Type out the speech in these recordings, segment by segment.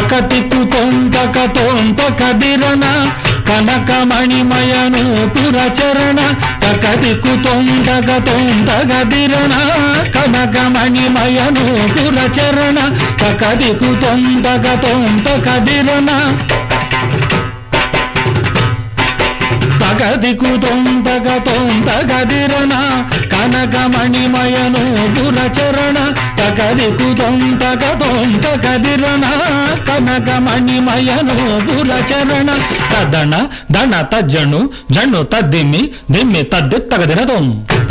తకతికు తొంతక తొంతక దిరన కనకమణిమయను పురచరణ తకతికు తొంతక తొంతక దిరన కనకమణిమయను పురచరణ తకదికు తొంతక తొంతక దిరన తగదికు తొంతగ తొంతగదిరన కనకమణిమయను పురచరణ తగదికు తొంతగ తొంతగదిరన కనకమణిమయను పురచరణ తదణ దణ తజ్జను జణు తద్దిమ్మి దిమ్మి తద్ది తగదిన తొం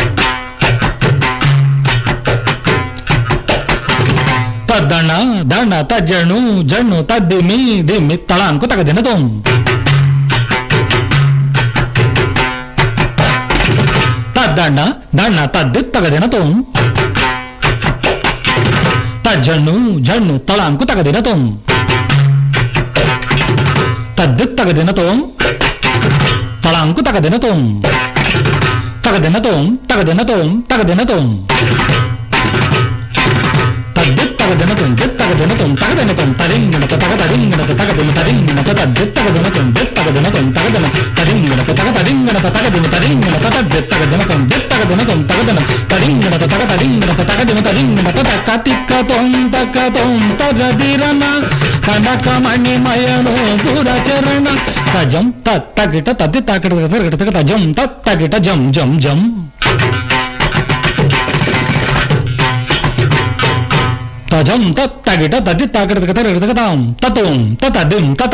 తద్దణ దణ తజ్జను జణు తద్దిమి దిమ్మి తళాంకు తగదిన తొం తద్దಣ್ಣ ದಣ್ಣ ತದ್ದಿ ತಗದಿನ ತೋಂ ತಜ್ಜಣ್ಣು ಜಣ್ಣು ತಳಾಂಕು ತಗದಿನ ತೋಂ ತದ್ದಿ ತಗದಿನ ತೋಂ ತಳಾಂಕು ತಗದಿನ ತೋಂ ತಗದಿನ ತೋಂ ತಗದಿನ ತೋಂ ತಗದಿನ ತೋಂ ತದ್ದಿ ತಗದಿನ ತೋಂ ದಿತ್ ತಗದಿನ ತೋಂ ತಗದಿನ ತೋಂ ತರಿಂಗಿಣತ ತಗ ತರಿಂಗಿಣತ ತಗದಿನ ತರಿಂಗಿಣತ ತದ್ದಿ ತಗದಿನ ತೋಂ ದಿತ್ ತಗದಿನ ತೋಂ ತಗದಿನ ತರಿಂಗಿಣತ ತಗ ತರಿಂಗಿಣತ ತಗದಿನ ತರಿಂಗಿಣತ ತದ್ದಿ ತಗದಿನ ತೋಂ ದಿತ್ ತಗದಿನ ತೋಂ ತಗದಿನ ತರಿಂಗಿಣತ ತಗ ತರಿಂಗಿಣತ ತಗದಿನ ತರಿಂಗಿಣತ ತಕ್ಕ ತಿಕ್ಕ ತೋಂ ತಕ್ಕ ತೋಂ ತಗದಿರನ ಕನಕಮಣಿಮಯನು ಪುರಚರಣ ತಜಂ ತತ್ತಗಿಟ ತದ್ದಿ ತಾಕಿಟ ತಗಿಟ ತಗ ತಜಂ ತತ್ತಗಿಟ ಜಂ ಜಂ ಜಂ తజం తత్తగిట తది తాకిట తగ తగ తగతాం తతుం తతదిం తత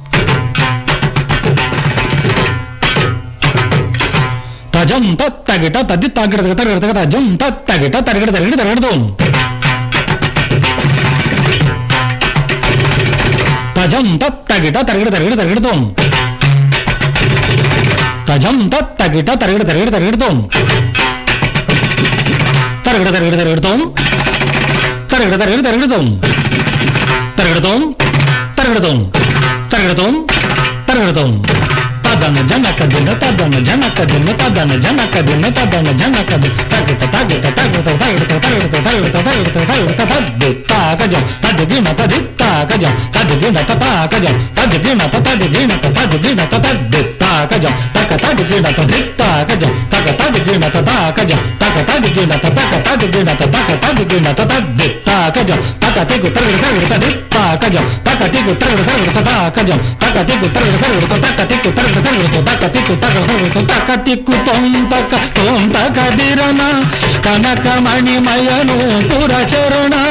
తజం తత్తగిట తది తాకిట తగ తగ తగ తజం తత్తగిట తరగడ తరగడ తరగడతాం తజం తత్తగిట తరగడ తరగడ తరగడతాం తజం తత్తగిట తరగడ తరగడ తరగడతాం తరగడ తరగడ తరగడతాం తరగడ తరగడ తరగడతాం తరగడతాం తరగడతాం తరగడతాం తరగడతాం తదన జనక దిన తదన జనక దిన తదన జనక దిన తదన జనక దిన తగట తగట తగట తగట తగట తగట తగట తగట తద్ది తాకజం తదిగిన తది తాకజం తదిగిన తాకజం తదిగిన తదిగిన తదిగిన తద్ది తాకజం తక తదిగిన తది తాకజం తక తదిగిన తాకజం తక తదిగిన తక తదిగిన తక తదిగిన తద్ది తాకజం తక తిగు తరగడ తరగడ తది తాకజం తక తిగు తరగడ తరగడ తాకజం తక తిగు తరగడ తరగడ తక తిగు తరగడ తరగడ తక తిగు తరగడ తరగడ తక తిక్కు తొంతక తొంతక దిరన కనకమణిమయను పురచరణ